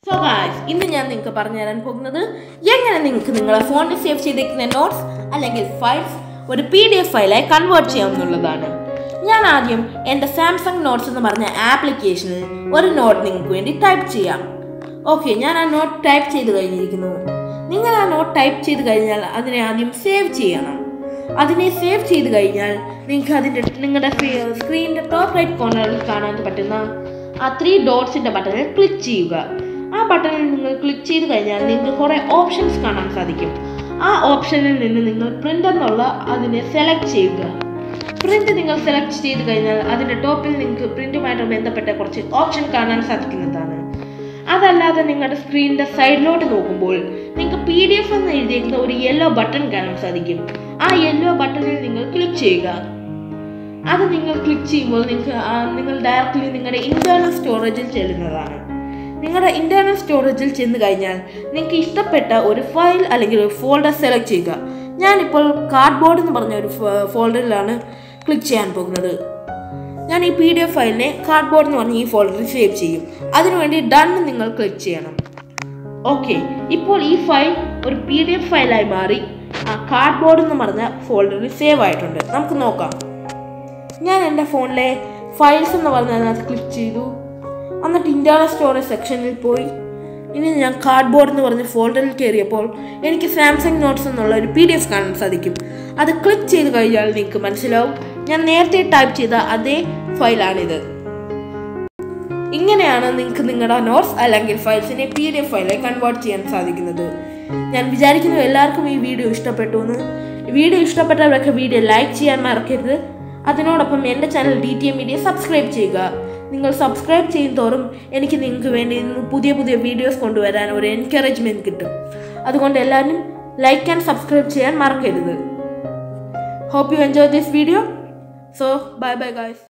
so guys ഇന്ന് ഞാൻ നിങ്ങൾക്ക് പറഞ്ഞു തരാൻ പോകുന്നത് എങ്ങനെ നിങ്ങൾക്ക് നിങ്ങളെ ഫോണിൽ സേവ് ചെയ്തിരിക്കുന്ന നോട്ട്സ് അല്ലെങ്കിൽ ഫയൽസ് ഒരു പി ഡി എഫ് ഫയലായി കൺവേർട്ട് ചെയ്യാമെന്നുള്ളതാണ് ഞാൻ ആദ്യം എൻ്റെ സാംസങ് നോട്ട്സ് എന്ന് പറഞ്ഞ ആപ്ലിക്കേഷനിൽ ഒരു നോട്ട് നിങ്ങൾക്ക് വേണ്ടി ടൈപ്പ് ചെയ്യാം ഓക്കെ ഞാൻ ആ നോട്ട് ടൈപ്പ് ചെയ്ത് കഴിഞ്ഞിരിക്കുന്നു നിങ്ങൾ ആ നോട്ട് ടൈപ്പ് ചെയ്ത് കഴിഞ്ഞാൽ അതിനെ ആദ്യം സേവ് ചെയ്യണം അതിനെ സേവ് ചെയ്ത് കഴിഞ്ഞാൽ നിങ്ങൾക്ക് അതിൻ്റെ നിങ്ങളുടെ സ്ക്രീനിൻ്റെ ടോപ്പ് റൈറ്റ് കോർണറിൽ കാണാൻ പറ്റുന്ന ആ ത്രീ ഡോട്ട്സിൻ്റെ ബട്ടണിൽ ക്ലിക്ക് ചെയ്യുക ആ ബട്ടണിൽ നിങ്ങൾ ക്ലിക്ക് ചെയ്ത് കഴിഞ്ഞാൽ നിങ്ങൾക്ക് കുറേ ഓപ്ഷൻസ് കാണാൻ സാധിക്കും ആ ഓപ്ഷനിൽ നിന്ന് നിങ്ങൾ പ്രിൻ്റ് എന്നുള്ള അതിനെ സെലക്ട് ചെയ്യുക പ്രിൻ്റ് നിങ്ങൾ സെലക്ട് ചെയ്ത് കഴിഞ്ഞാൽ അതിൻ്റെ ടോപ്പിൽ നിങ്ങൾക്ക് പ്രിൻറ്റുമായിട്ട് ബന്ധപ്പെട്ട കുറച്ച് ഓപ്ഷൻ കാണാൻ സാധിക്കുന്നതാണ് അതല്ലാതെ നിങ്ങളുടെ സ്ക്രീനിൻ്റെ സൈഡിലോട്ട് നോക്കുമ്പോൾ നിങ്ങൾക്ക് പി ഡി എഫ് എന്ന് എഴുതിയിരിക്കുന്ന ഒരു യെല്ലോ ബട്ടൺ കാണാൻ സാധിക്കും ആ യെല്ലോ ബട്ടണിൽ നിങ്ങൾ ക്ലിക്ക് ചെയ്യുക അത് നിങ്ങൾ ക്ലിക്ക് ചെയ്യുമ്പോൾ നിങ്ങൾക്ക് ആ- നിങ്ങൾ ഡയറക്റ്റ്ലി നിങ്ങളുടെ ഇന്റേണൽ സ്റ്റോറേജിൽ ചെല്ലുന്നതാണ് നിങ്ങളുടെ ഇന്റേണൽ സ്റ്റോറേജിൽ ചെന്ന് കഴിഞ്ഞാൽ നിങ്ങൾക്ക് ഇഷ്ടപ്പെട്ട ഒരു ഫയൽ അല്ലെങ്കിൽ ഒരു ഫോൾഡർ സെലക്ട് ചെയ്യുക ഞാനിപ്പോൾ കാർഡ്ബോർഡ് എന്ന് പറഞ്ഞ ഒരു ഫോൾഡറിലാണ് ക്ലിക്ക് ചെയ്യാൻ പോകുന്നത് ഞാൻ ഈ പി ഡി എഫ് ഫയലിനെ കാർഡ്ബോർഡ് എന്ന് പറഞ്ഞ ഈ ഫോൾഡറിൽ സേവ് ചെയ്യും അതിനുവേണ്ടി ഡൺ നിങ്ങൾ ക്ലിക്ക് ചെയ്യണം ഓക്കെ ഇപ്പോൾ ഈ ഫയൽ ഒരു പി ഡി എഫ് ഫയലായി മാറി ആ കാർഡ്ബോർഡ് എന്ന് പറഞ്ഞ ഫോൾഡറിൽ സേവ് ആയിട്ടുണ്ട് നമുക്ക് നോക്കാം ഞാൻ എൻ്റെ ഫോണിലെ ഫയൽസ് എന്ന് പറഞ്ഞതിനകത്ത് ക്ലിക്ക് ചെയ്തു എന്നിട്ട് ഇൻറ്റേർണൽ സ്റ്റോറേജ് സെക്ഷനിൽ പോയി ഇനി ഞാൻ കാർഡ്ബോർഡ് എന്ന് പറഞ്ഞ ഫോൾഡറിൽ കയറിയപ്പോൾ എനിക്ക് സാംസങ് നോട്ട്സ് എന്നുള്ള ഒരു പി ഡി എഫ് കാണാൻ സാധിക്കും അത് ക്ലിക്ക് ചെയ്ത് കഴിഞ്ഞാൽ നിങ്ങൾക്ക് മനസ്സിലാവും ഞാൻ നേരത്തെ ടൈപ്പ് ചെയ്ത അതേ ഫയലാണിത് ഇങ്ങനെയാണ് നിങ്ങൾക്ക് നിങ്ങളുടെ നോട്ട്സ് അല്ലെങ്കിൽ ഫയൽസിനെ പി ഡി എഫ് ഫയലായി കൺവേർട്ട് ചെയ്യാൻ സാധിക്കുന്നത് ഞാൻ വിചാരിക്കുന്നു എല്ലാവർക്കും ഈ വീഡിയോ ഇഷ്ടപ്പെട്ടു എന്ന് വീഡിയോ ഇഷ്ടപ്പെട്ടവരൊക്കെ വീഡിയോ ലൈക്ക് ചെയ്യാൻ മറക്കരുത് അതിനോടൊപ്പം എൻ്റെ channel D T M media subscribe ചെയ്യുക നിങ്ങൾ സബ്സ്ക്രൈബ് ചെയ്യും തോറും എനിക്ക് നിങ്ങൾക്ക് വേണ്ടി ഇന്ന് പുതിയ പുതിയ വീഡിയോസ് കൊണ്ടുവരാൻ ഒരു എൻകറേജ്മെൻറ്റ് കിട്ടും അതുകൊണ്ട് എല്ലാവരും ലൈക്ക് ആൻഡ് സബ്സ്ക്രൈബ് ചെയ്യാൻ മറക്കരുത് hope you enjoy this video so bye bye guys